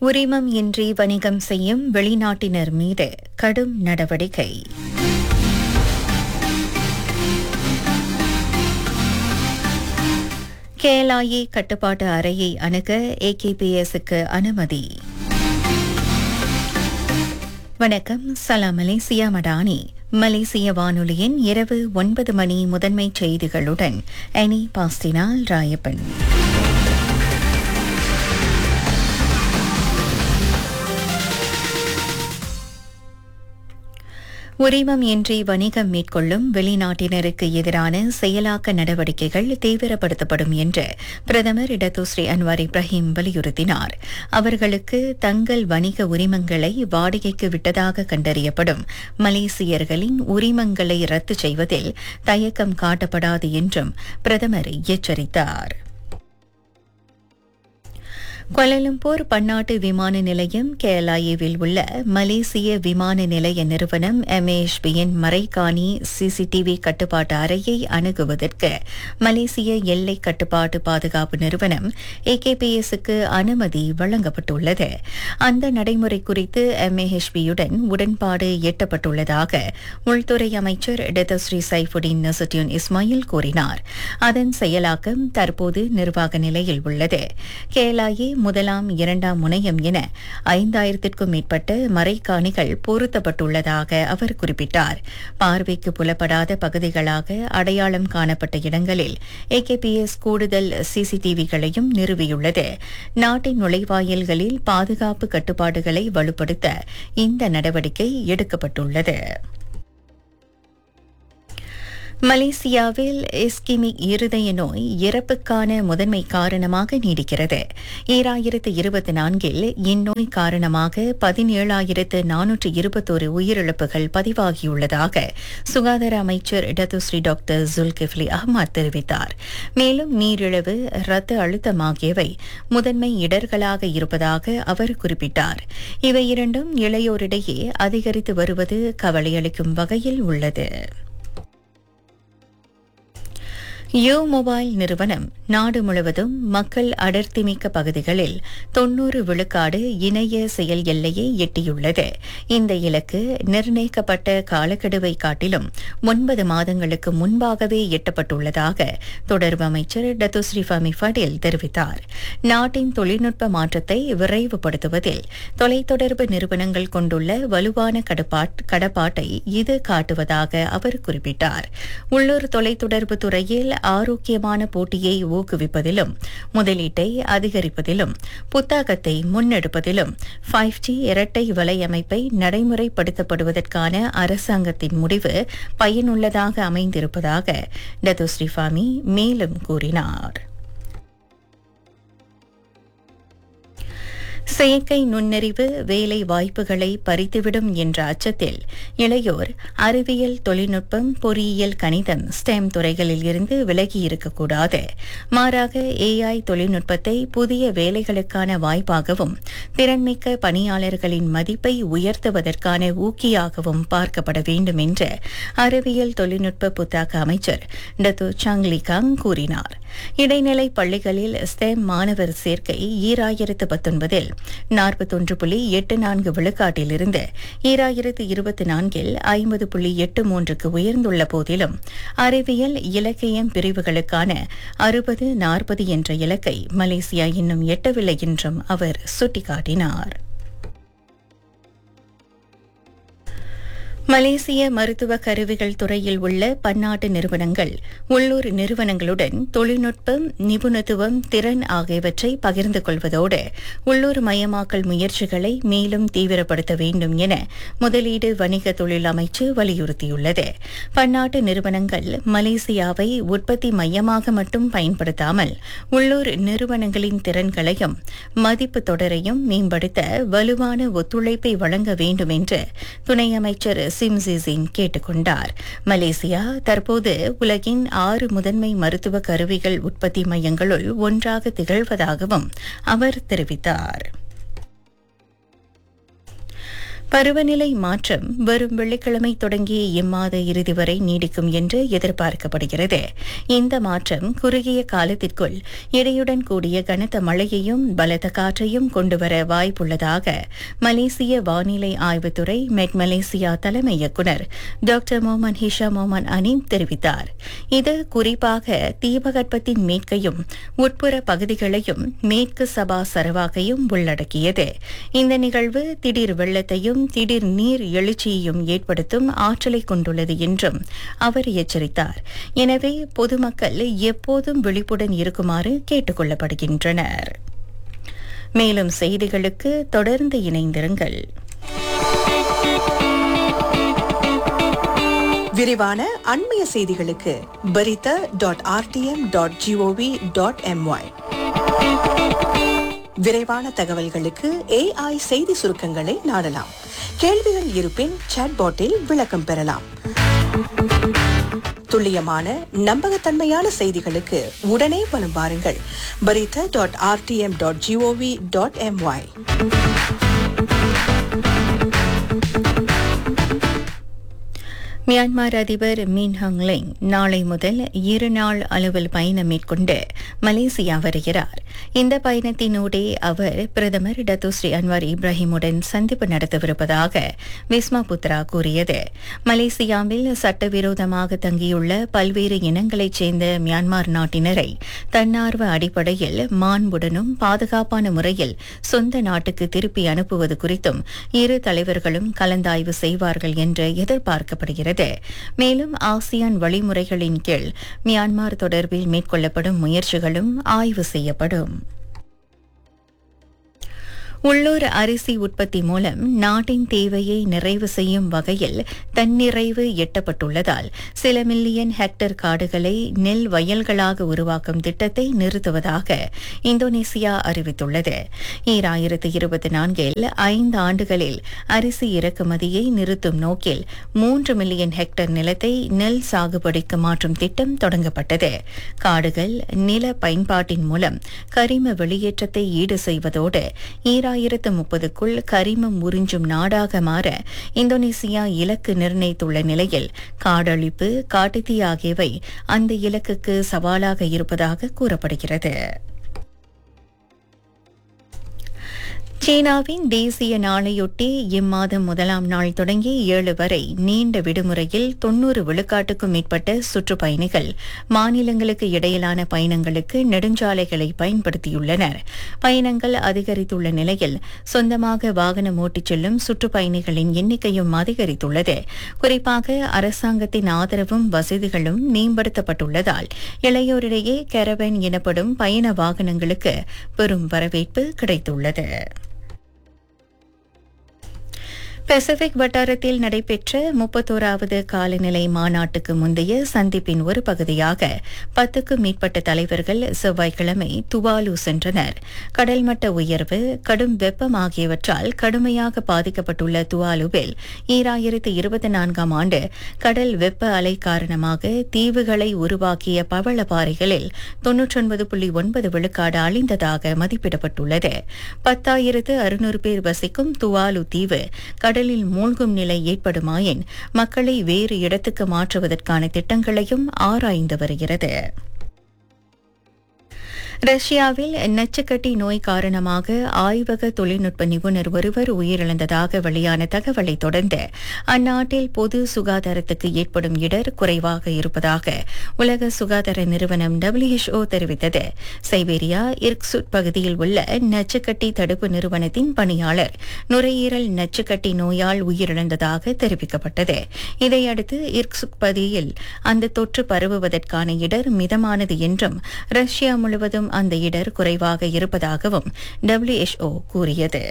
உரிமம் இன்றி வணிகம் செய்யும் வெளிநாட்டினர் மீது கடும் நடவடிக்கை கேலாயி கட்டுப்பாட்டு அறையை அணுக ஏகேபிஎஸ்க்கு அனுமதி வணக்கம் சலாம் மலேசியா மடானி மலேசிய வானொலியின் இரவு ஒன்பது மணி முதன்மை செய்திகளுடன் அனி பாஸ்டினால் ராயப்பன் உரிமம் இன்றி வணிகம் மேற்கொள்ளும் வெளிநாட்டினருக்கு எதிரான செயலாக்க நடவடிக்கைகள் தீவிரப்படுத்தப்படும் என்று பிரதமர் இடத்துஸ்ரீ அன்வார் இப்ராஹிம் வலியுறுத்தினார் அவர்களுக்கு தங்கள் வணிக உரிமங்களை வாடகைக்கு விட்டதாக கண்டறியப்படும் மலேசியர்களின் உரிமங்களை ரத்து செய்வதில் தயக்கம் காட்டப்படாது என்றும் பிரதமர் எச்சரித்தார் கோலாலம்பூர் பன்னாட்டு விமான நிலையம் கேலாயேவில் உள்ள மலேசிய விமான நிலைய நிறுவனம் எம்ஏஎஸ்பியின் மறைக்காணி சிசிடிவி கட்டுப்பாட்டு அறையை அணுகுவதற்கு மலேசிய எல்லை கட்டுப்பாட்டு பாதுகாப்பு நிறுவனம் ஏகேபிஎஸ்க்கு அனுமதி வழங்கப்பட்டுள்ளது அந்த நடைமுறை குறித்து எம்ஏஎஸ்பியுடன் உடன்பாடு எட்டப்பட்டுள்ளதாக உள்துறை அமைச்சர் டெதஸ்ரீ சைஃபுடின் நசுட்டியூன் இஸ்மாயில் கூறினார் அதன் செயலாக்கம் தற்போது நிர்வாக நிலையில் உள்ளது கேலாயே முதலாம் இரண்டாம் முனையம் என ஐந்தாயிரத்திற்கும் மேற்பட்ட மறைக்காணிகள் பொருத்தப்பட்டுள்ளதாக அவர் குறிப்பிட்டார் பார்வைக்கு புலப்படாத பகுதிகளாக அடையாளம் காணப்பட்ட இடங்களில் ஏகேபிஎஸ் கூடுதல் சிசிடிவிகளையும் நிறுவியுள்ளது நாட்டின் நுழைவாயில்களில் பாதுகாப்பு கட்டுப்பாடுகளை வலுப்படுத்த இந்த நடவடிக்கை எடுக்கப்பட்டுள்ளது மலேசியாவில் எஸ்கிமிக் இருதய நோய் இறப்புக்கான முதன்மை காரணமாக நீடிக்கிறது ஈராயிரத்து இருபத்தி நான்கில் இந்நோய் காரணமாக பதினேழாயிரத்து நானூற்று இருபத்தோரு உயிரிழப்புகள் பதிவாகியுள்ளதாக சுகாதார அமைச்சர் டத்துஸ்ரீ டாக்டர் ஜுல்கிஃப்லி அஹ்மத் தெரிவித்தார் மேலும் நீரிழிவு இரத்த அழுத்தம் ஆகியவை முதன்மை இடர்களாக இருப்பதாக அவர் குறிப்பிட்டார் இவை இரண்டும் இளையோரிடையே அதிகரித்து வருவது கவலையளிக்கும் வகையில் உள்ளது யோ மொபைல் நிறுவனம் நாடு முழுவதும் மக்கள் அடர்த்திமிக்க பகுதிகளில் தொன்னூறு விழுக்காடு இணைய செயல் எல்லையை எட்டியுள்ளது இந்த இலக்கு நிர்ணயிக்கப்பட்ட காலக்கெடுவை காட்டிலும் ஒன்பது மாதங்களுக்கு முன்பாகவே எட்டப்பட்டுள்ளதாக தொடர்பு அமைச்சர் டத்துஸ்ரீ ஃபமி ஃபடில் தெரிவித்தார் நாட்டின் தொழில்நுட்ப மாற்றத்தை விரைவுபடுத்துவதில் தொலைத்தொடர்பு நிறுவனங்கள் கொண்டுள்ள வலுவான கடப்பாட்டை இது காட்டுவதாக அவர் குறிப்பிட்டார் உள்ளூர் தொலைத்தொடர்பு துறையில் ஆரோக்கியமான போட்டியை ஊக்குவிப்பதிலும் முதலீட்டை அதிகரிப்பதிலும் புத்தாக்கத்தை முன்னெடுப்பதிலும் ஃபைவ் ஜி இரட்டை வலையமைப்பை நடைமுறைப்படுத்தப்படுவதற்கான அரசாங்கத்தின் முடிவு பயனுள்ளதாக அமைந்திருப்பதாக டதுஸ்ரீஃபாமி மேலும் கூறினார் செயற்கை நுண்ணறிவு வேலை வாய்ப்புகளை பறித்துவிடும் என்ற அச்சத்தில் இளையோர் அறிவியல் தொழில்நுட்பம் பொறியியல் கணிதம் ஸ்டெம் துறைகளில் இருந்து விலகி இருக்கக்கூடாது மாறாக ஏஐ தொழில்நுட்பத்தை புதிய வேலைகளுக்கான வாய்ப்பாகவும் திறன்மிக்க பணியாளர்களின் மதிப்பை உயர்த்துவதற்கான ஊக்கியாகவும் பார்க்கப்பட வேண்டும் என்று அறிவியல் தொழில்நுட்ப புத்தாக்க அமைச்சர் டத்து சாங்லிகாங் கூறினார் இடைநிலை பள்ளிகளில் ஸ்டெம் மாணவர் சேர்க்கை ஈராயிரத்து பத்தொன்பதில் நாற்பத்தொன்று புள்ளி எட்டு நான்கு விழுக்காட்டிலிருந்து ஈராயிரத்து இருபத்தி நான்கில் ஐம்பது புள்ளி எட்டு மூன்றுக்கு உயர்ந்துள்ள போதிலும் அறிவியல் இலக்கியம் பிரிவுகளுக்கான அறுபது நாற்பது என்ற இலக்கை மலேசியா இன்னும் எட்டவில்லை என்றும் அவர் சுட்டிக்காட்டினார் மலேசிய மருத்துவ கருவிகள் துறையில் உள்ள பன்னாட்டு நிறுவனங்கள் உள்ளூர் நிறுவனங்களுடன் தொழில்நுட்பம் நிபுணத்துவம் திறன் ஆகியவற்றை பகிர்ந்து கொள்வதோடு உள்ளூர் மயமாக்கல் முயற்சிகளை மேலும் தீவிரப்படுத்த வேண்டும் என முதலீடு வணிக தொழில் அமைச்சு வலியுறுத்தியுள்ளது பன்னாட்டு நிறுவனங்கள் மலேசியாவை உற்பத்தி மையமாக மட்டும் பயன்படுத்தாமல் உள்ளூர் நிறுவனங்களின் திறன்களையும் மதிப்பு தொடரையும் மேம்படுத்த வலுவான ஒத்துழைப்பை வழங்க வேண்டும் என்று துணை அமைச்சர் சிம்சிசின் கேட்டுக்கொண்டார் மலேசியா தற்போது உலகின் ஆறு முதன்மை மருத்துவ கருவிகள் உற்பத்தி மையங்களுள் ஒன்றாக திகழ்வதாகவும் அவர் தெரிவித்தார் பருவநிலை மாற்றம் வரும் வெள்ளிக்கிழமை தொடங்கி இம்மாத இறுதி வரை நீடிக்கும் என்று எதிர்பார்க்கப்படுகிறது இந்த மாற்றம் குறுகிய காலத்திற்குள் இடையுடன் கூடிய கனத்த மழையையும் பலத்த காற்றையும் கொண்டுவர வாய்ப்புள்ளதாக மலேசிய வானிலை ஆய்வுத்துறை மெட் மலேசியா தலைமை இயக்குநர் டாக்டர் மொஹமன் ஹிஷா மொஹமன் அனீம் தெரிவித்தார் இது குறிப்பாக தீபகற்பத்தின் மேற்கையும் உட்புற பகுதிகளையும் மேற்கு சபா சரவாகையும் உள்ளடக்கியது இந்த நிகழ்வு திடீர் வெள்ளத்தையும் திடீர் நீர் எழுச்சியையும் ஏற்படுத்தும் ஆற்றலை கொண்டுள்ளது என்றும் அவர் எச்சரித்தார் எனவே பொதுமக்கள் எப்போதும் விழிப்புடன் இருக்குமாறு கேட்டுக் கொள்ளப்படுகின்றனர் மேலும் செய்திகளுக்கு தொடர்ந்து இணைந்திருங்கள் விரிவான அண்மைய செய்திகளுக்கு Berita dot R T M dot G O V dot M Y விரைவான தகவல்களுக்கு ஏஐ செய்தி சுருக்கங்களை நாடலாம் கேள்விகள் இருப்பின் சாட்பாட்டில் விளக்கம் பெறலாம் துல்லியமான நம்பகத்தன்மையான செய்திகளுக்கு உடனே வலம் வாருங்கள் Berita dot R T M dot G O V dot M Y Myanmar அதிபர் மின் ஹங்லிங் நாளை முதல் இரு நாள் அலுவல் பயணம் மேற்கொண்டு மலேசியா வருகிறார் இந்த பயணத்தினூடே அவர் பிரதமர் டத்துஸ்ரீ அன்வார் இப்ராஹிமுடன் சந்திப்பு நடத்தவிருப்பதாக விஸ்மா புத்ரா கூறியது மலேசியாவில் சட்டவிரோதமாக தங்கியுள்ள பல்வேறு இனங்களைச் சேர்ந்த மியான்மர் நாட்டினரை தன்னார்வ அடிப்படையில் மாண்புடனும் பாதுகாப்பான முறையில் சொந்த நாட்டுக்கு திருப்பி அனுப்புவது குறித்தும் இரு தலைவர்களும் கலந்தாய்வு செய்வார்கள் என்று எதிர்பார்க்கப்படுகிறது மேலும் ஆசியான் வழிமுறைகளின் கீழ் மியான்மர் தொடர்பில் மேற்கொள்ளப்படும் முயற்சிகளும் ஆய்வு செய்யப்படும் உள்ளூர் அரிசி உற்பத்தி மூலம் நாட்டின் தேவையை நிறைவு செய்யும் வகையில் தன்னிறைவு எட்டப்பட்டுள்ளதால் சில மில்லியன் ஹெக்டேர் காடுகளை நெல் வயல்களாக உருவாக்கும் திட்டத்தை நிறுத்துவதாக இந்தோனேசியா அறிவித்துள்ளது ஈராயிரத்து இருபத்தி நான்கில் ஐந்து ஆண்டுகளில் அரிசி இறக்குமதியை நிறுத்தும் நோக்கில் மூன்று மில்லியன் ஹெக்டேர் நிலத்தை நெல் சாகுபடிக்கு மாற்றும் திட்டம் தொடங்கப்பட்டது காடுகள் நில பயன்பாட்டின் மூலம் கரிம வெளியேற்றத்தை ஈடு செய்வதோடு ஈராயிரத்து முப்பதுக்குள் கரிமம் உறிஞ்சும் நாடாக மாற இந்தோனேசியா இலக்கு நிர்ணயித்துள்ள நிலையில் காடழிப்பு காட்டுத்தீ ஆகியவை அந்த இலக்குக்கு சவாலாக இருப்பதாக கூறப்படுகிறது சீனாவின் தேசிய நாளையொட்டி இம்மாதம் முதலாம் நாள் தொடங்கி ஏழு வரை நீண்ட விடுமுறையில் தொன்னூறு விழுக்காட்டுக்கும் மேற்பட்ட சுற்றுப்பயணிகள் மாநிலங்களுக்கு இடையிலான பயணங்களுக்கு நெடுஞ்சாலைகளை பயன்படுத்தியுள்ளனர் பயணங்கள் அதிகரித்துள்ள நிலையில் சொந்தமாக வாகனம் ஓட்டிச் செல்லும் சுற்றுப்பயணிகளின் எண்ணிக்கையும் அதிகரித்துள்ளது குறிப்பாக அரசாங்கத்தின் ஆதரவும் வசதிகளும் மேம்படுத்தப்பட்டுள்ளதால் இளையோரிடையே கெரவன் எனப்படும் பயண வாகனங்களுக்கு பெரும் வரவேற்பு கிடைத்துள்ளது பசிபிக் வட்டாரத்தில் நடைபெற்ற முப்பத்தோராவது காலநிலை மாநாட்டுக்கு முந்தைய சந்திப்பின் ஒரு பகுதியாக பத்துக்கும் மேற்பட்ட தலைவர்கள் செவ்வாய்க்கிழமை துவாலு சென்றனர் கடல் மட்ட உயர்வு கடும் வெப்பம் ஆகியவற்றால் கடுமையாக பாதிக்கப்பட்டுள்ள துவாலுவில் ஈராயிரத்து இருபத்தி நான்காம் ஆண்டு கடல் வெப்ப அலை காரணமாக தீவுகளை உருவாக்கிய பவளப்பாறைகளில் தொன்னூற்றொன்பது புள்ளி ஒன்பது விழுக்காடு அழிந்ததாக மதிப்பிடப்பட்டுள்ளது பத்தாயிரத்து அறுநூறு பேர் வசிக்கும் துவாலு தீவு கடலில் மூழ்கும் நிலை ஏற்படுமாயின் மக்களை வேறு இடத்துக்கு மாற்றுவதற்கான திட்டங்களையும் ஆராய்ந்து வருகிறது ரஷ்யாவில் நச்சுக்கட்டி நோய் காரணமாக ஆய்வக தொழில்நுட்ப நிபுணர் ஒருவர் உயிரிழந்ததாக வெளியான தகவலை தொடர்ந்து அந்நாட்டில் பொது சுகாதாரத்துக்கு ஏற்படும் இடர் குறைவாக இருப்பதாக உலக சுகாதார நிறுவனம் WHO தெரிவித்தது சைபேரியா இர்க்சுட் பகுதியில் உள்ள நச்சுக்கட்டி தடுப்பு நிறுவனத்தின் பணியாளர் நுரையீரல் நச்சுக்கட்டி நோயால் உயிரிழந்ததாக தெரிவிக்கப்பட்டது இதையடுத்து இர்க்சுக் பகுதியில் அந்த தொற்று பரவுவதற்கான இடர் மிதமானது என்றும் ரஷ்யா முழுவதும் அந்த இடர் குறைவாக இருப்பதாகவும் WHO கூறியது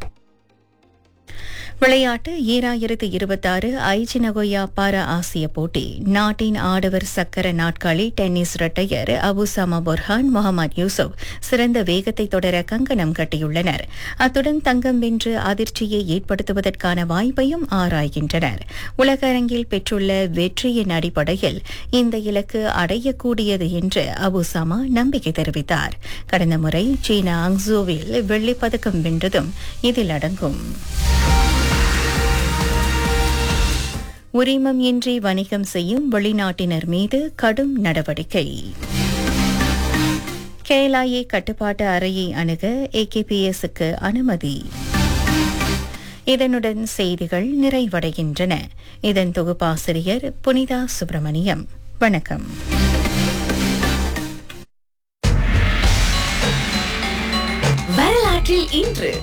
விளையாட்டு ஈராயிரத்து இருபத்தாறு ஐச்சி நகோயா பாரா ஆசிய போட்டி நாட்டின் ஆடவர் சக்கர நாட்காலி டென்னிஸ் இரட்டையர் அபுசாமா பொர்ஹான் முகமது யூசுப் சிறந்த வேகத்தை தொடர கங்கணம் கட்டியுள்ளனர் அத்துடன் தங்கம் வென்று அதிர்ச்சியை ஏற்படுத்துவதற்கான வாய்ப்பையும் ஆராய்கின்றனர் உலக அரங்கில் பெற்றுள்ள வெற்றியின் அடிப்படையில் இந்த இலக்கு அடையக்கூடியது என்று அபுசாமா நம்பிக்கை தெரிவித்தார் கடந்த முறை சீனா அங்சோவில் வெள்ளிப்பதக்கம் வென்றதும் இதில் அடங்கும் உரிமம் இன்றி வணிகம் செய்யும் வெளிநாட்டினர் மீது கடும் நடவடிக்கை கேலாயே கட்டுப்பாட்டு அறையை அணுக ஏகேபிஎஸ்க்கு அனுமதி இதனுடன் செய்திகள் நிறைவடைகின்றன இதன் தொகுப்பாசிரியர் புனிதா சுப்பிரமணியம் வணக்கம் வரலாற்றில் இன்று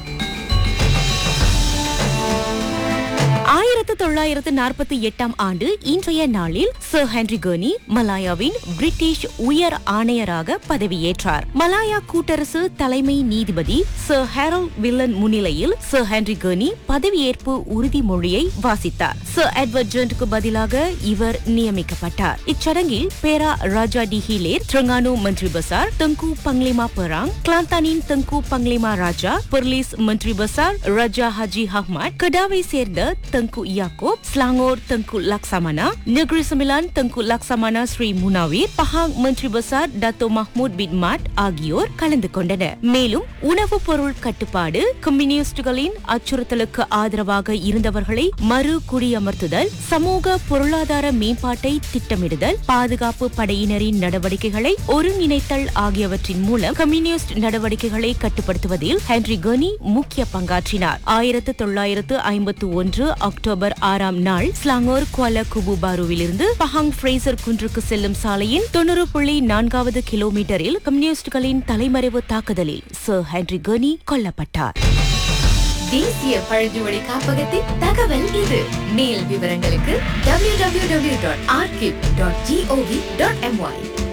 ஆயிரத்து தொள்ளாயிரத்து நாற்பத்தி எட்டாம் ஆண்டு இன்றைய நாளில் சர் ஹென்ரி கர்னி மலாயாவின் பிரிட்டிஷ் உயர் ஆணையராக பதவியேற்றார் மலாயா கூட்டரசு தலைமை நீதிபதி சர் ஹேரல் வில்லன் முன்னிலையில் சர் ஹென்ரி கர்னி பதவியேற்பு உறுதிமொழியை வாசித்தார் சர் எட்வர்ட் ஜென்ட்க்கு பதிலாக இவர் நியமிக்கப்பட்டார் இச்சடங்கில் பேரா ராஜா டி ஹிலேர் ட்ரங்கானு மந்திரி பசார் தங்கு பங்லிமா பெராங் கிளாந்தானின் தங்கு பங்லிமா ராஜா பொர்லிஸ் மந்திரி பசார் ராஜா ஹஜி அஹ்மத் கடாவை சேர்ந்த தங்கு யாக்கோப் ஸ்லாங்கோர் தங்கு லக்ஸமனா நெக்ரி சமிலான் தங்கு லக்ஸமனா ஸ்ரீ முனாவீர் பஹாங் மந்திரி பசார் டத்தோ மஹ்மூத் பின் மாட் ஆகியோர் கலந்து கொண்டனர் மேலும் உணவுப் பொருள் கட்டுப்பாடு கம்யூனிஸ்டுகளின் அச்சுறுத்தலுக்கு ஆதரவாக இருந்தவர்களை மறு குடியமர்த்துதல் சமூக பொருளாதார மேம்பாட்டை திட்டமிடுதல் பாதுகாப்பு படையினரின் நடவடிக்கைகளை ஒருங்கிணைத்தல் ஆகியவற்றின் மூலம் கம்யூனிஸ்ட் நடவடிக்கைகளை கட்டுப்படுத்துவதில் ஹென்ரி கனி முக்கிய பங்காற்றினார் ஆயிரத்து தொள்ளாயிரத்து ஐம்பத்து ஒன்று அக்டோபர் ஆறாம் நாள் ஸ்லாங்கோர் குவால குபுபாருவிலிருந்து பஹாங் ஃப்ரேசர் குன்றுக்கு செல்லும் சாலையின் தொண்ணூறு புள்ளி நான்காவது கிலோமீட்டரில் கம்யூனிஸ்டுகளின் தலைமறைவு தாக்குதலில் சர் ஹென்ரி கனி கொல்லப்பட்டார் தேசிய பழங்குடி காப்பகத்தின் தகவல் இது மேல் விவரங்களுக்கு www.archive.gov.my